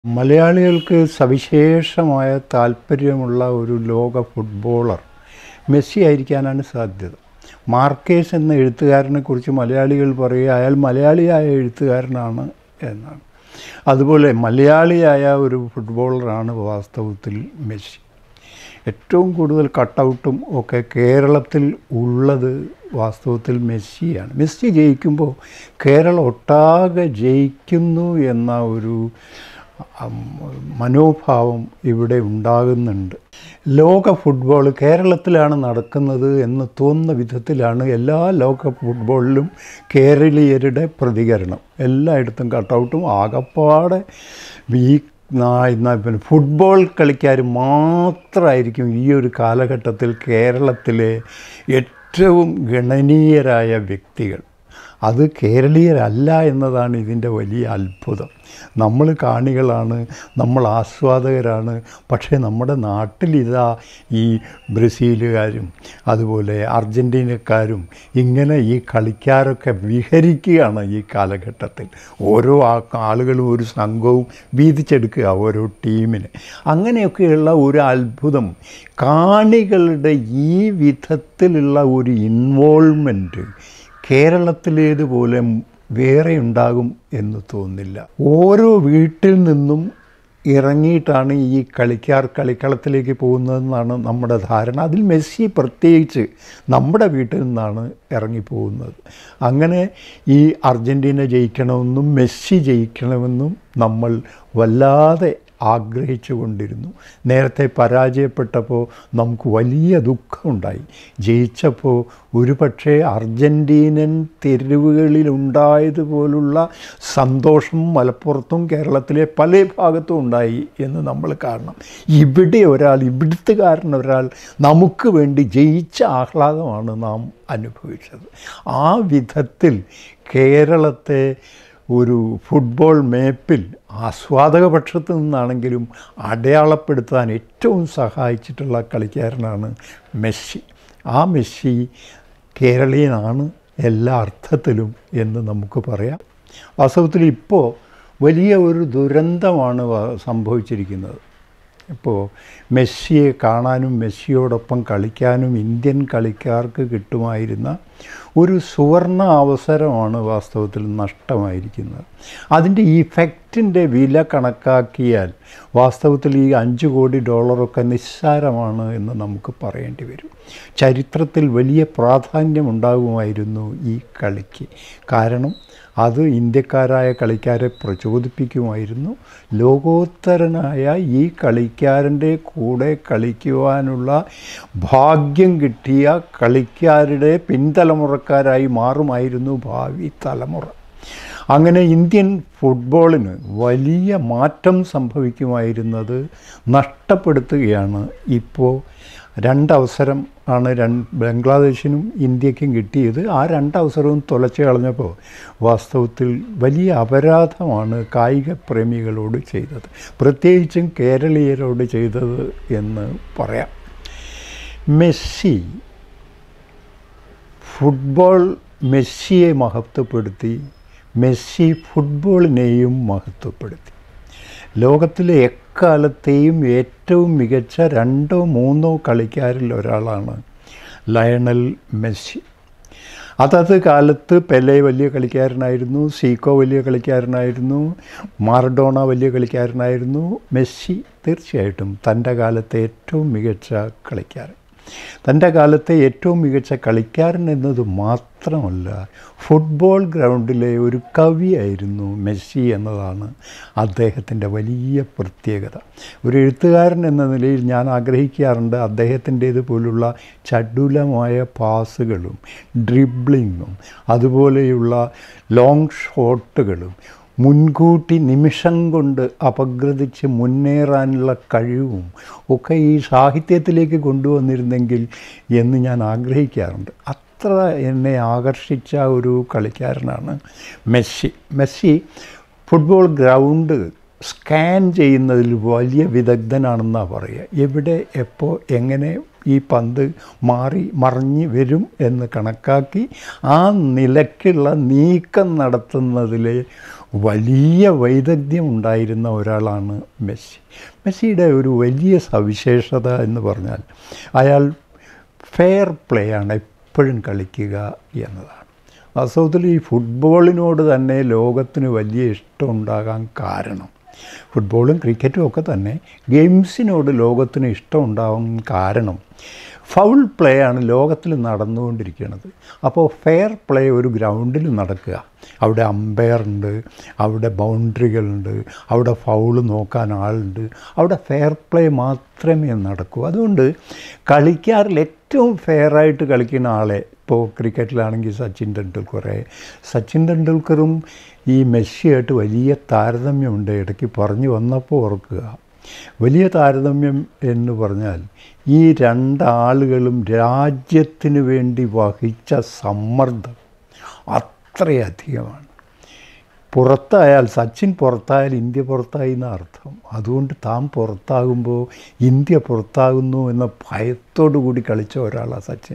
മലയാളികൾക്ക് സവിശേഷമായ താല്പര്യമുള്ള ഒരു ലോക ഫുട്ബോളർ മെസ്സി ആയിരിക്കാനാണ് സാധ്യത മാർക്കേസ് എന്ന എഴുത്തുകാരനെക്കുറിച്ച് മലയാളികൾ പറയുക അയാൾ മലയാളിയായ എഴുത്തുകാരനാണ് എന്നാണ് അതുപോലെ മലയാളിയായ ഒരു ഫുട്ബോളറാണ് വാസ്തവത്തിൽ മെസ്സി ഏറ്റവും കൂടുതൽ കട്ടൗട്ടും ഒക്കെ കേരളത്തിൽ ഉള്ളത് വാസ്തവത്തിൽ മെസ്സിയാണ് മെസ്സി ജയിക്കുമ്പോൾ കേരളം ഒട്ടാകെ ജയിക്കുന്നു എന്ന ഒരു ഉം, മനോഭാവം ഇവിടെ ഉണ്ടാകുന്നുണ്ട് ലോക ഫുട്ബോൾ കേരളത്തിലാണ് നടക്കുന്നത് എന്ന് തോന്നുന്ന വിധത്തിലാണ് എല്ലാ ലോക ഫുട്ബോളിലും കേരളീയരുടെ പ്രതികരണം എല്ലായിടത്തും കട്ടൗട്ടും ആകപ്പാടെ ഈ നാ- നാ- പിന്നെ ഫുട്ബോൾ കളിക്കാർ മാത്രമായിരിക്കും ഈ ഒരു കാലഘട്ടത്തിൽ കേരളത്തിലെ ഏറ്റവും ഗണനീയരായ വ്യക്തികൾ അത് കേരളീയരല്ല എന്നതാണ് ഇതിൻ്റെ വലിയ അത്ഭുതം നമ്മൾ കാണികളാണ് നമ്മൾ ആസ്വാദകരാണ് പക്ഷേ നമ്മുടെ നാട്ടിലിതാ ഈ ബ്രസീലുകാരും അതുപോലെ അർജൻറ്റീനക്കാരും ഇങ്ങനെ ഈ കളിക്കാരൊക്കെ വിഹരിക്കുകയാണ് ഈ കാലഘട്ടത്തിൽ ഓരോ ആ- ആളുകളും ഒരു സംഘവും വീതിച്ചെടുക്കുക ഓരോ ടീമിന് അങ്ങനെയൊക്കെയുള്ള ഒരു അത്ഭുതം കാണികളുടെ ഈ വിധത്തിലുള്ള ഒരു ഇൻവോൾവ്മെൻറ്റ് കേരളത്തിലേതുപോലെ വേറെ ഉണ്ടാകും എന്ന് തോന്നുന്നില്ല ഓരോ വീട്ടിൽ നിന്നും ഇറങ്ങിയിട്ടാണ് ഈ കളിക്കാർ കളിക്കളത്തിലേക്ക് പോകുന്നതെന്നാണ് നമ്മുടെ ധാരണ അതിൽ മെസ്സി പ്രത്യേകിച്ച് നമ്മുടെ വീട്ടിൽ നിന്നാണ് ഇറങ്ങിപ്പോകുന്നത് അങ്ങനെ ഈ അർജൻറ്റീന ജയിക്കണമെന്നും മെസ്സി ജയിക്കണമെന്നും നമ്മൾ വല്ലാതെ ആഗ്രഹിച്ചു കൊണ്ടിരുന്നു നേരത്തെ പരാജയപ്പെട്ടപ്പോൾ നമുക്ക് വലിയ ദുഃഖമുണ്ടായി ജയിച്ചപ്പോൾ ഒരുപക്ഷെ അർജൻറ്റീനൻ തെരുവുകളിലുണ്ടായതുപോലുള്ള സന്തോഷം മലപ്പുറത്തും കേരളത്തിലെ പല ഭാഗത്തും ഉണ്ടായി എന്ന് നമ്മൾ കാണണം ഇവിടെ ഒരാൾ ഇവിടുത്തുകാരൻ ഒരാൾ നമുക്ക് വേണ്ടി ജയിച്ച ആഹ്ലാദമാണ് നാം അനുഭവിച്ചത് ആ വിധത്തിൽ കേരളത്തെ ഒരു ഫുട്ബോൾ മേപ്പിൽ ആസ്വാദക പക്ഷത്ത് നിന്നാണെങ്കിലും അടയാളപ്പെടുത്താൻ ഏറ്റവും സഹായിച്ചിട്ടുള്ള കളിക്കാരനാണ് മെസ്സി ആ മെസ്സി കേരളീയനാണ് എല്ലാ അർത്ഥത്തിലും എന്ന് നമുക്ക് പറയാം വാസ്തവത്തിൽ ഇപ്പോൾ വലിയ ഒരു ദുരന്തമാണ് വ- സംഭവിച്ചിരിക്കുന്നത് ഇപ്പോൾ മെസ്സിയെ കാണാനും മെസ്സിയോടൊപ്പം കളിക്കാനും ഇന്ത്യൻ കളിക്കാർക്ക് കിട്ടുമായിരുന്ന ഒരു സുവർണ അവസരമാണ് വാസ്തവത്തിൽ നഷ്ടമായിരിക്കുന്നത് അതിൻ്റെ ഇഫക്റ്റിൻ്റെ വില കണക്കാക്കിയാൽ വാസ്തവത്തിൽ ഈ അഞ്ച് കോടി ഡോളറൊക്കെ നിസ്സാരമാണ് എന്ന് നമുക്ക് പറയേണ്ടി വരും ചരിത്രത്തിൽ വലിയ പ്രാധാന്യം ഉണ്ടാകുമായിരുന്നു ഈ കളിക്ക് കാരണം അത് ഇന്ത്യക്കാരായ കളിക്കാരെ പ്രചോദിപ്പിക്കുമായിരുന്നു ലോകോത്തരനായ ഈ കളിക്കാരൻ്റെ കൂടെ കളിക്കുവാനുള്ള ഭാഗ്യം കിട്ടിയ കളിക്കാരുടെ പിൻതലമുറക്കാരായി മാറുമായിരുന്നു ഭാവി തലമുറ അങ്ങനെ ഇന്ത്യൻ ഫുട്ബോളിന് വലിയ മാറ്റം സംഭവിക്കുമായിരുന്നത് നഷ്ടപ്പെടുത്തുകയാണ് ഇപ്പോൾ രണ്ടവസരം ആണ് രണ്ട് ബംഗ്ലാദേശിനും ഇന്ത്യക്കും കിട്ടിയത് ആ രണ്ടവസരവും തുലച്ചു കളഞ്ഞപ്പോൾ വാസ്തവത്തിൽ വലിയ അപരാധമാണ് കായിക പ്രേമികളോട് ചെയ്തത് പ്രത്യേകിച്ചും കേരളീയരോട് ചെയ്തത് എന്ന് പറയാം മെസ്സി ഫുട്ബോൾ മെസ്സിയെ മഹത്വപ്പെടുത്തി മെസ്സി ഫുട്ബോളിനെയും മഹത്വപ്പെടുത്തി ലോകത്തിലെ എക്കാലത്തെയും ഏറ്റവും മികച്ച രണ്ടോ മൂന്നോ കളിക്കാരിൽ ഒരാളാണ് ലയണൽ മെസ്സി അതത് കാലത്ത് പെലെ വലിയ കളിക്കാരനായിരുന്നു സീക്കോ വലിയ കളിക്കാരനായിരുന്നു മാറഡോണ വലിയ കളിക്കാരനായിരുന്നു മെസ്സി തീർച്ചയായിട്ടും തൻ്റെ കാലത്തെ ഏറ്റവും മികച്ച കളിക്കാരൻ തൻ്റെ കാലത്തെ ഏറ്റവും മികച്ച കളിക്കാരൻ എന്നത് മാത്രമല്ല ഫുട്ബോൾ ഗ്രൗണ്ടിലെ ഒരു കവിയായിരുന്നു മെസ്സി എന്നതാണ് അദ്ദേഹത്തിൻ്റെ വലിയ പ്രത്യേകത ഒരു എഴുത്തുകാരൻ എന്ന നിലയിൽ ഞാൻ ആഗ്രഹിക്കാറുണ്ട് അദ്ദേഹത്തിൻ്റേത് പോലുള്ള ചടുലമായ പാസുകളും ഡ്രിബ്ലിങ്ങും അതുപോലെയുള്ള ലോങ് ഷോട്ടുകളും മുൻകൂട്ടി നിമിഷം കൊണ്ട് അപഗ്രഥിച്ച് മുന്നേറാനുള്ള കഴിവും ഒക്കെ ഈ സാഹിത്യത്തിലേക്ക് കൊണ്ടുവന്നിരുന്നെങ്കിൽ എന്ന് ഞാൻ ആഗ്രഹിക്കാറുണ്ട് അത്ര എന്നെ ആകർഷിച്ച ഒരു കളിക്കാരനാണ് Messi Messi football ground scan ചെയ്യുന്നതിൽ വലിയ വിദഗ്ധനാണെന്നാണ് പറയുക എവിടെ എപ്പോൾ എങ്ങനെ ഈ പന്ത് മാറി മറിഞ്ഞ് വരും എന്ന് കണക്കാക്കി ആ നിലയ്ക്കുള്ള നീക്കം നടത്തുന്നതിലെ വലിയ വൈദഗ്ധ്യം ഉണ്ടായിരുന്ന ഒരാളാണ് മെസ്സി മെസ്സിയുടെ ഒരു വലിയ സവിശേഷത എന്ന് പറഞ്ഞാൽ അയാൾ ഫെയർ പ്ലേ ആണ് എപ്പോഴും കളിക്കുക എന്നതാണ് വാസ്തവത്തിൽ ഈ ഫുട്ബോളിനോട് തന്നെ ലോകത്തിന് വലിയ ഇഷ്ടമുണ്ടാകാൻ കാരണം ഫുട്ബോളും ക്രിക്കറ്റും ഒക്കെ തന്നെ ഗെയിംസിനോട് ലോകത്തിന് ഇഷ്ടമുണ്ടാകാൻ കാരണം ഫൗൾ പ്ലേ ആണ് ലോകത്തിൽ നടന്നുകൊണ്ടിരിക്കുന്നത് അപ്പോൾ ഫെയർ പ്ലേ ഒരു ഗ്രൗണ്ടിൽ നടക്കുക അവിടെ അമ്പയർ ഉണ്ട് അവിടെ ബൗണ്ടറികളുണ്ട് അവിടെ ഫൗള് നോക്കാൻ ആളുണ്ട് അവിടെ ഫെയർ പ്ലേ മാത്രമേ നടക്കൂ അതുകൊണ്ട് കളിക്കാരിൽ ഏറ്റവും ഫെയറായിട്ട് കളിക്കുന്ന ആളെ ഇപ്പോൾ ക്രിക്കറ്റിലാണെങ്കിൽ സച്ചിൻ ടെണ്ടുൽക്കറെ സച്ചിൻ ടെണ്ടുൽക്കറും ഈ മെസ്സിയായിട്ട് വലിയ താരതമ്യമുണ്ട് ഇടയ്ക്ക് പറഞ്ഞു വന്നപ്പോൾ ഓർക്കുക വലിയ താരതമ്യം എന്ന് പറഞ്ഞാൽ ഈ രണ്ടാളുകളും രാജ്യത്തിന് വേണ്ടി വഹിച്ച സമ്മർദ്ദം അത്രയധികമാണ് പുറത്തായാൽ സച്ചിൻ പുറത്തായാൽ ഇന്ത്യ പുറത്തായി എന്ന അർത്ഥം അതുകൊണ്ട് താൻ പുറത്താകുമ്പോൾ ഇന്ത്യ പുറത്താകുന്നു എന്ന ഭയത്തോടു കൂടി കളിച്ച ഒരാളാണ് സച്ചിൻ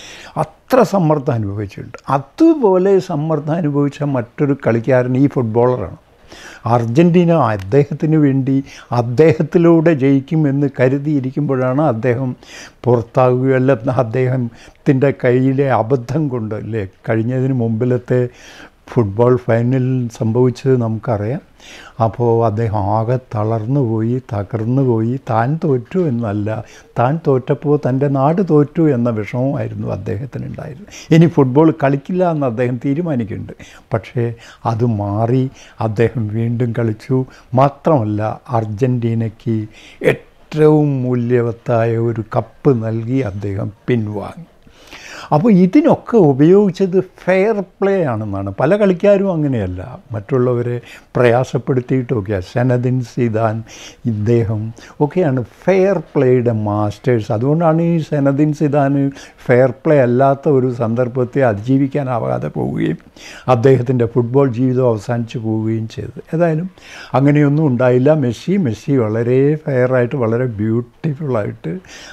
അത്ര സമ്മർദ്ദം അനുഭവിച്ചിട്ടുണ്ട് അതുപോലെ സമ്മർദ്ദം അനുഭവിച്ച മറ്റൊരു കളിക്കാരൻ ഈ ഫുട്ബോളറാണ് അർജൻറ്റീന അദ്ദേഹത്തിന് വേണ്ടി അദ്ദേഹത്തിലൂടെ ജയിക്കുമെന്ന് കരുതിയിരിക്കുമ്പോഴാണ് അദ്ദേഹം പുറത്താകുകയല്ല അദ്ദേഹത്തിൻ്റെ കയ്യിലെ അബദ്ധം കൊണ്ട് അല്ലേ കഴിഞ്ഞതിന് മുമ്പിലത്തെ ഫുട്ബോൾ ഫൈനലിൽ സംഭവിച്ചത് നമുക്കറിയാം അപ്പോൾ അദ്ദേഹം ആകെ തളർന്നു പോയി തകർന്നു പോയി താൻ തോറ്റു എന്നല്ല താൻ തോറ്റപ്പോൾ തൻ്റെ നാട് തോറ്റു എന്ന വിഷമമായിരുന്നു അദ്ദേഹത്തിന് ഉണ്ടായിരുന്നത് ഇനി ഫുട്ബോൾ കളിക്കില്ല എന്ന് അദ്ദേഹം തീരുമാനിക്കുന്നുണ്ട് പക്ഷേ അത് മാറി അദ്ദേഹം വീണ്ടും കളിച്ചു മാത്രമല്ല അർജൻറ്റീനയ്ക്ക് ഏറ്റവും മൂല്യവത്തായ ഒരു കപ്പ് നൽകി അദ്ദേഹം പിൻവാങ്ങി അപ്പോൾ ഇതിനൊക്കെ ഉപയോഗിച്ചത് ഫെയർ പ്ലേ ആണെന്നാണ് പല കളിക്കാരും അങ്ങനെയല്ല മറ്റുള്ളവരെ പ്രയാസപ്പെടുത്തിയിട്ടൊക്കെ സനദിൻ സിദാൻ ഇദ്ദേഹം ഒക്കെയാണ് ഫെയർ പ്ലേയുടെ മാസ്റ്റേഴ്സ് അതുകൊണ്ടാണ് ഈ സനദിൻ സിദാന് ഫെയർ പ്ലേ അല്ലാത്ത ഒരു സന്ദർഭത്തെ അതിജീവിക്കാനാവാതെ പോവുകയും അദ്ദേഹത്തിൻ്റെ ഫുട്ബോൾ ജീവിതം അവസാനിച്ചു പോവുകയും ചെയ്തത് ഏതായാലും അങ്ങനെയൊന്നും ഉണ്ടായില്ല മെസ്സി മെസ്സി വളരെ ഫെയറായിട്ട് വളരെ ബ്യൂട്ടിഫുള്ളായിട്ട്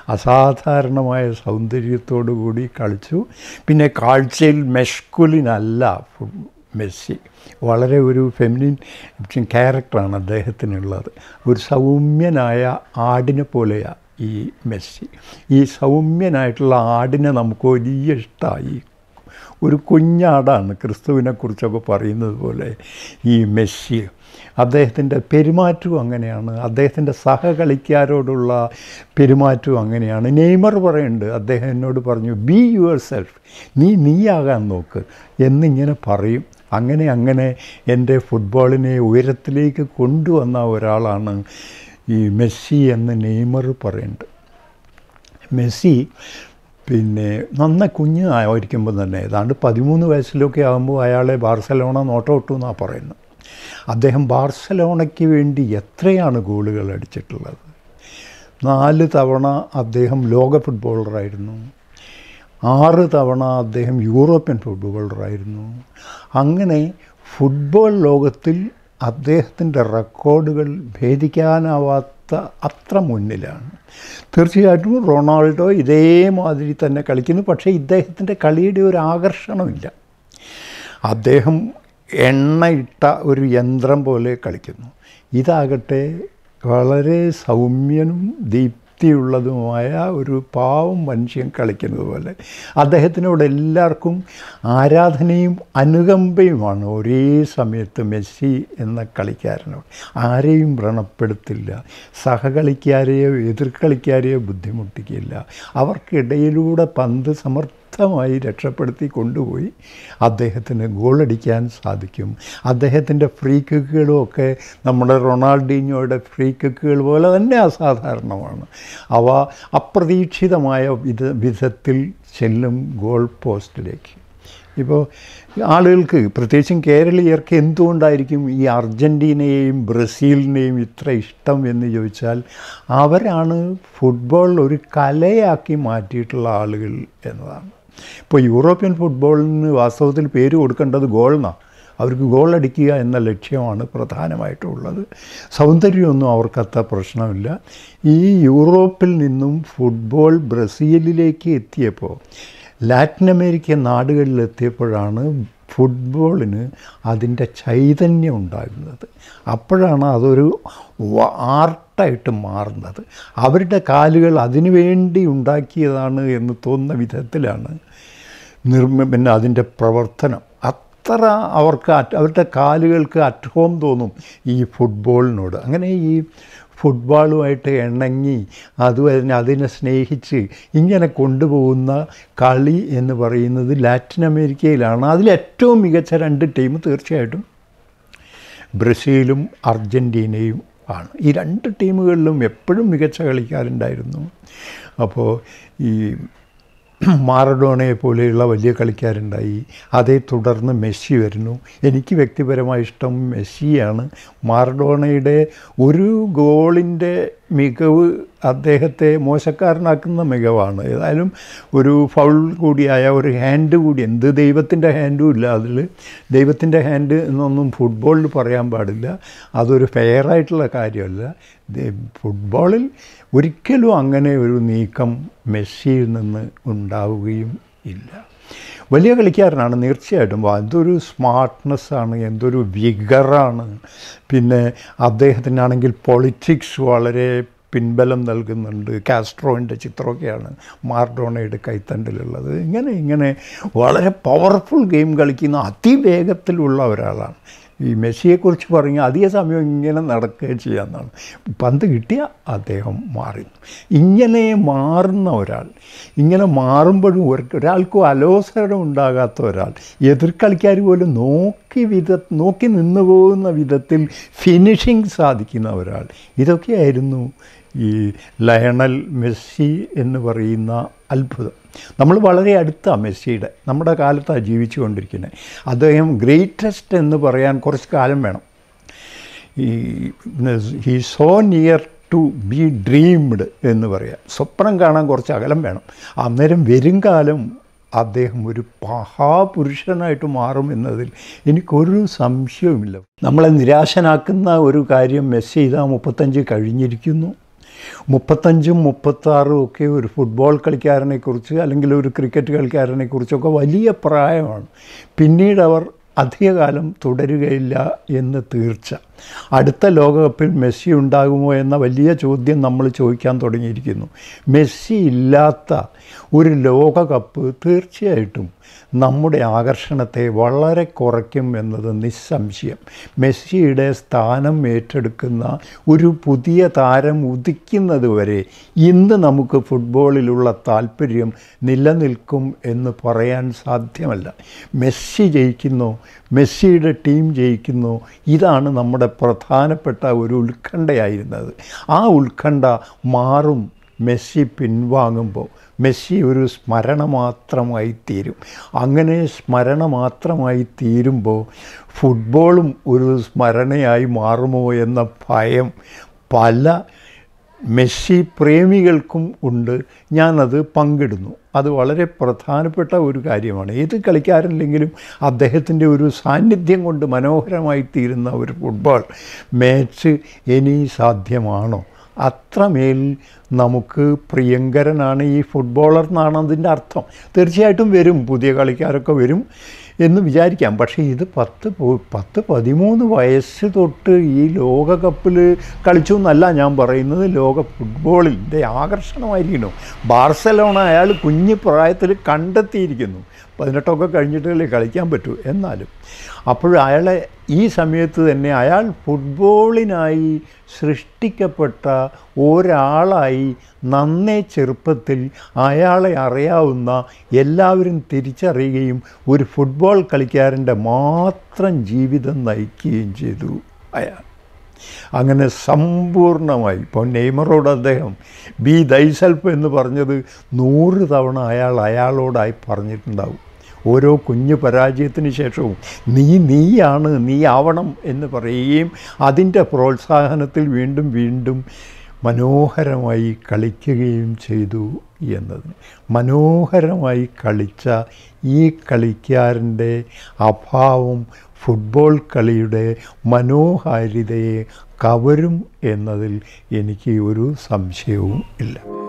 അസാധാരണമായ സൗന്ദര്യത്തോടു കൂടി കളിച്ചു പിന്നെ കാഴ്ചയിൽ മെഷ്കുലിനല്ല മെസ്സി വളരെ ഒരു ഫെമിനിൻ ക്യാരക്ടറാണ് അദ്ദേഹത്തിനുള്ളത് ഒരു സൗമ്യനായ ആടിനെ പോലെയാണ് ഈ മെസ്സി ഈ സൗമ്യനായിട്ടുള്ള ആടിനെ നമുക്ക് വലിയ ഇഷ്ടമായി ഒരു കുഞ്ഞാടാണ് ക്രിസ്തുവിനെക്കുറിച്ചൊക്കെ പറയുന്നത് പോലെ ഈ മെസ്സി അദ്ദേഹത്തിൻ്റെ പെരുമാറ്റവും അങ്ങനെയാണ് അദ്ദേഹത്തിൻ്റെ സഹകളിക്കാരോടുള്ള പെരുമാറ്റവും അങ്ങനെയാണ് നെയ്മർ പറയുന്നുണ്ട് അദ്ദേഹം എന്നോട് പറഞ്ഞു ബി യുവർ സെൽഫ് നീ നീയാകാൻ നോക്ക് എന്നിങ്ങനെ പറയും അങ്ങനെ അങ്ങനെ എൻ്റെ ഫുട്ബോളിനെ ഉയരത്തിലേക്ക് കൊണ്ടുവന്ന ഒരാളാണ് ഈ മെസ്സി എന്ന് നെയ്മർ പറയുന്നുണ്ട് മെസ്സി പിന്നെ നന്ന കുഞ്ഞ് ആയിരിക്കുമ്പോൾ തന്നെ ഏതാണ്ട് പതിമൂന്ന് വയസ്സിലൊക്കെ ആകുമ്പോൾ അയാളെ ബാർസലോണ നോട്ടൗട്ടു എന്നാണ് പറയുന്നത് അദ്ദേഹം ബാർസലോണയ്ക്ക് വേണ്ടി എത്രയാണ് ഗോളുകൾ അടിച്ചിട്ടുള്ളത് നാല് തവണ അദ്ദേഹം ലോക ഫുട്ബോളറായിരുന്നു ആറ് തവണ അദ്ദേഹം യൂറോപ്യൻ ഫുട്ബോളറായിരുന്നു അങ്ങനെ ഫുട്ബോൾ ലോകത്തിൽ അദ്ദേഹത്തിൻ്റെ റെക്കോർഡുകൾ ഭേദിക്കാനാവാത്ത അത്ര മുന്നിലാണ് തീർച്ചയായിട്ടും റൊണാൾഡോ ഇതേമാതിരി തന്നെ കളിക്കുന്നു പക്ഷേ ഇദ്ദേഹത്തിൻ്റെ കളിയുടെ ഒരു ആകർഷണമില്ല അദ്ദേഹം എണ്ണയിട്ട ഒരു യന്ത്രം പോലെ കളിക്കുന്നു ഇതാകട്ടെ വളരെ സൗമ്യനും ദീപ്തിയുള്ളതുമായ ഒരു പാവം മനുഷ്യൻ കളിക്കുന്നത് പോലെ അദ്ദേഹത്തിനോട് എല്ലാവർക്കും ആരാധനയും അനുകമ്പയുമാണ് ഒരേ സമയത്ത് മെസ്സി എന്ന കളിക്കാരനോട് ആരെയും വ്രണപ്പെടുത്തില്ല സഹകളിക്കാരെയോ എതിർക്കളിക്കാരെയോ ബുദ്ധിമുട്ടിക്കില്ല അവർക്കിടയിലൂടെ പന്ത് സമർത്ഥ ശക്തമായി രക്ഷപ്പെടുത്തി കൊണ്ടുപോയി അദ്ദേഹത്തിന് ഗോളടിക്കാൻ സാധിക്കും അദ്ദേഹത്തിൻ്റെ ഫ്രീ കിക്കുകളും ഒക്കെ നമ്മുടെ റൊണാൾഡീഞ്ഞോയുടെ ഫ്രീ കിക്കുകൾ പോലെ തന്നെ അസാധാരണമാണ് അവ അപ്രതീക്ഷിതമായ വിധ വിധത്തിൽ ചെല്ലും ഗോൾ പോസ്റ്റിലേക്ക് ഇപ്പോൾ ആളുകൾക്ക് പ്രത്യേകിച്ചും കേരളീയർക്ക് എന്തുകൊണ്ടായിരിക്കും ഈ അർജൻറ്റീനയെയും ബ്രസീലിനെയും ഇത്ര ഇഷ്ടം എന്ന് ചോദിച്ചാൽ അവരാണ് ഫുട്ബോൾ ഒരു കലയാക്കി മാറ്റിയിട്ടുള്ള ആളുകൾ എന്നതാണ് ഇപ്പോൾ യൂറോപ്യൻ ഫുട്ബോളിന് വാസ്തവത്തിൽ പേര് കൊടുക്കേണ്ടത് ഗോൾന്നാണ് അവർക്ക് ഗോൾ അടിക്കുക എന്ന ലക്ഷ്യമാണ് പ്രധാനമായിട്ടുള്ളത് സൗന്ദര്യമൊന്നും അവർക്കത്ര പ്രശ്നമില്ല ഈ യൂറോപ്പിൽ നിന്നും ഫുട്ബോൾ ബ്രസീലിലേക്ക് എത്തിയപ്പോൾ ലാറ്റിൻ അമേരിക്കൻ നാടുകളിലെത്തിയപ്പോഴാണ് ഫുട്ബോളിന് അതിൻ്റെ ചൈതന്യം ഉണ്ടാകുന്നത് അപ്പോഴാണ് അതൊരു വ- ആർട്ടായിട്ട് മാറുന്നത് അവരുടെ കാലുകൾ അതിനു വേണ്ടി ഉണ്ടാക്കിയതാണ് എന്ന് തോന്നുന്ന വിധത്തിലാണ് നിർമ്മ പിന്നെ അതിൻ്റെ പ്രവർത്തനം അത്ര അവർക്ക് at- അവരുടെ കാലുകൾക്ക് അറ്റ് ഹോം തോന്നും ഈ ഫുട്ബോളിനോട് അങ്ങനെ ഈ ഫുട്ബോളുമായിട്ട് ഇണങ്ങി അതും അതിനെ അതിനെ സ്നേഹിച്ച് ഇങ്ങനെ കൊണ്ടുപോകുന്ന കളി എന്ന് പറയുന്നത് ലാറ്റിൻ അമേരിക്കയിലാണ് അതിൽ ഏറ്റവും മികച്ച രണ്ട് ടീം തീർച്ചയായിട്ടും ബ്രസീലും അർജൻറ്റീനയും ആണ് ഈ രണ്ട് ടീമുകളിലും എപ്പോഴും മികച്ച കളിക്കാരുണ്ടായിരുന്നു അപ്പോൾ ഈ മാറഡോണയെ പോലെയുള്ള വലിയ കളിക്കാരുണ്ടായി അതേ തുടർന്ന് മെസ്സി വരുന്നു എനിക്ക് വ്യക്തിപരമായി ഇഷ്ടം മെസ്സിയാണ് മാറഡോണയുടെ ഒരു ഗോളിൻ്റെ മികവ് അദ്ദേഹത്തെ മോശക്കാരനാക്കുന്ന മികവാണ് ഏതായാലും ഒരു ഫൗൾ കൂടിയായ ഒരു ഹാൻഡ് കൂടി എന്ത് ദൈവത്തിൻ്റെ ഹാൻഡും ഇല്ല അതിൽ ദൈവത്തിൻ്റെ ഹാൻഡ് എന്നൊന്നും ഫുട്ബോളിൽ പറയാൻ പാടില്ല അതൊരു ഫെയർ ആയിട്ടുള്ള കാര്യമല്ല ദേ- ഫുട്ബോളിൽ ഒരിക്കലും അങ്ങനെ ഒരു നീക്കം മെസ്സിയിൽ നിന്ന് ഉണ്ടാവുകയും ഇല്ല വലിയ കളിക്കാരനാണ് തീർച്ചയായിട്ടും എന്തൊരു സ്മാർട്ട്നെസ്സാണ് എന്തൊരു വിഗറാണ് പിന്നെ അദ്ദേഹത്തിനാണെങ്കിൽ പൊളിറ്റിക്സ് വളരെ പിൻബലം നൽകുന്നുണ്ട് കാസ്ട്രോയിൻ്റെ ചിത്രമൊക്കെയാണ് മാർഡോണയുടെ കൈത്തണ്ടിലുള്ളത് ഇങ്ങനെ ഇങ്ങനെ വളരെ പവർഫുൾ ഗെയിം കളിക്കുന്ന അതിവേഗത്തിലുള്ള ഒരാളാണ് ഈ മെസ്സിയെക്കുറിച്ച് പറഞ്ഞ അധിക സമയം ഇങ്ങനെ നടക്കുകയും ചെയ്യാമെന്നാണ് പന്ത് കിട്ടിയ അദ്ദേഹം മാറി ഇങ്ങനെ മാറുന്ന ഒരാൾ ഇങ്ങനെ മാറുമ്പോഴും ഒരു- ഒരാൾക്കും അലോസരം ഉണ്ടാകാത്ത ഒരാൾ എതിർ കളിക്കാർ പോലും നോക്കി വിധ നോക്കി നിന്നു പോകുന്ന വിധത്തിൽ ഫിനിഷിങ് സാധിക്കുന്ന ഒരാൾ ഇതൊക്കെയായിരുന്നു ഈ ലയണൽ മെസ്സി എന്ന് പറയുന്ന അത്ഭുതം നമ്മൾ വളരെ അടുത്താണ് മെസ്സിയുടെ നമ്മുടെ കാലത്താണ് ജീവിച്ചു കൊണ്ടിരിക്കുന്നത് അദ്ദേഹം ഗ്രേറ്റസ്റ്റ് എന്ന് പറയാൻ കുറച്ച് കാലം വേണം ഈ he so near to be dreamed എന്ന് പറയാം സ്വപ്നം കാണാൻ കുറച്ച് അകലം വേണം അന്നേരം വരും കാലം അദ്ദേഹം ഒരു മഹാപുരുഷനായിട്ട് മാറും എന്നതിൽ എനിക്കൊരു സംശയവുമില്ല നമ്മളെ നിരാശനാക്കുന്ന ഒരു കാര്യം മെസ്സി ഇതാ മുപ്പത്തഞ്ച് കഴിഞ്ഞിരിക്കുന്നു മുപ്പത്തഞ്ചും മുപ്പത്താറും ഒക്കെ ഒരു ഫുട്ബോൾ കളിക്കാരനെക്കുറിച്ച് അല്ലെങ്കിൽ ഒരു ക്രിക്കറ്റ് കളിക്കാരനെക്കുറിച്ചൊക്കെ വലിയ പ്രായമാണ് പിന്നീട് അവർ അധികകാലം തുടരുകയില്ല എന്ന് തീർച്ച അടുത്ത ലോകകപ്പിൽ മെസ്സി ഉണ്ടാകുമോ എന്ന വലിയ ചോദ്യം നമ്മൾ ചോദിക്കാൻ തുടങ്ങിയിരിക്കുന്നു മെസ്സി ഇല്ലാത്ത ഒരു ലോകകപ്പ് തീർച്ചയായിട്ടും നമ്മുടെ ആകർഷണത്തെ വളരെ കുറയ്ക്കും എന്നത് നിസ്സംശയം മെസ്സിയുടെ സ്ഥാനം ഏറ്റെടുക്കുന്ന ഒരു പുതിയ താരം ഉദിക്കുന്നത് വരെ ഇന്ന് നമുക്ക് ഫുട്ബോളിലുള്ള താല്പര്യം നിലനിൽക്കും എന്ന് പറയാൻ സാധ്യമല്ല മെസ്സി ജയിക്കുന്നു മെസ്സിയുടെ ടീം ജയിക്കുന്നു ഇതാണ് നമ്മുടെ പ്രധാനപ്പെട്ട ഒരു ഉത്കണ്ഠയായിരുന്നത് ആ ഉത്കണ്ഠ മാറും മെസ്സി പിൻവാങ്ങുമ്പോൾ മെസ്സി ഒരു സ്മരണ മാത്രമായി തീരും അങ്ങനെ സ്മരണ മാത്രമായി തീരുമ്പോൾ ഫുട്ബോളും ഒരു സ്മരണയായി മാറുമോ എന്ന ഭയം പല മെസ്സി പ്രേമികൾക്കും ഉണ്ട് ഞാനത് പങ്കിടുന്നു അത് വളരെ പ്രധാനപ്പെട്ട ഒരു കാര്യമാണ് ഏത് കളിക്കാരനില്ലെങ്കിലും അദ്ദേഹത്തിൻ്റെ ഒരു സാന്നിധ്യം കൊണ്ട് മനോഹരമായി തീരുന്ന ഒരു ഫുട്ബോൾ മാച്ച് ഇനി സാധ്യമാണോ അത്രമേൽ നമുക്ക് പ്രിയങ്കരനാണ് ഈ ഫുട്ബോളർ എന്നാണ് അതിൻ്റെ അർത്ഥം തീർച്ചയായിട്ടും വരും പുതിയ കളിക്കാരൊക്കെ വരും എന്ന് വിചാരിക്കാം പക്ഷേ ഇത് പത്ത് പോ- പത്ത് പതിമൂന്ന് വയസ്സ് തൊട്ട് ഈ ലോകകപ്പിൽ കളിച്ചു എന്നല്ല ഞാൻ പറയുന്നത് ലോക ഫുട്ബോളിൻ്റെ ആകർഷണമായിരിക്കുന്നു ബാർസലോണ അയാൾ കുഞ്ഞു പ്രായത്തിൽ കണ്ടെത്തിയിരിക്കുന്നു പതിനെട്ടൊക്കെ കഴിഞ്ഞിട്ടല്ലേ കളിക്കാൻ പറ്റൂ എന്നാലും അപ്പോൾ അയാളെ ഈ സമയത്ത് തന്നെ അയാൾ ഫുട്ബോളിനായി സൃഷ്ടിക്കപ്പെട്ട ഒരാളായി നന്നേ ചെറുപ്പത്തിൽ അയാളെ അറിയാവുന്ന എല്ലാവരും തിരിച്ചറിയുകയും ഒരു ഫുട്ബോൾ കളിക്കാരൻ്റെ മാത്രം ജീവിതം നയിക്കുകയും ചെയ്തു അയാൾ അങ്ങനെ സമ്പൂർണ്ണമായി ഇപ്പോൾ നെയ്മറോട് അദ്ദേഹം ബി ദൈസൽഫ് എന്ന് പറഞ്ഞത് നൂറ് തവണ അയാൾ അയാളോടായി പറഞ്ഞിട്ടുണ്ടാവും ഓരോ കുഞ്ഞു പരാജയത്തിന് ശേഷവും നീ നീയാണ് നീ ആവണം എന്ന് പറയുകയും അതിൻ്റെ പ്രോത്സാഹനത്തിൽ വീണ്ടും വീണ്ടും മനോഹരമായി കളിക്കുകയും ചെയ്തു എന്നതിന് മനോഹരമായി കളിച്ച ഈ കളിക്കാരൻ്റെ അഭാവം ഫുട്ബോൾ കളിയുടെ മനോഹാരിതയെ കവരും എന്നതിൽ എനിക്ക് ഒരു സംശയവും ഇല്ല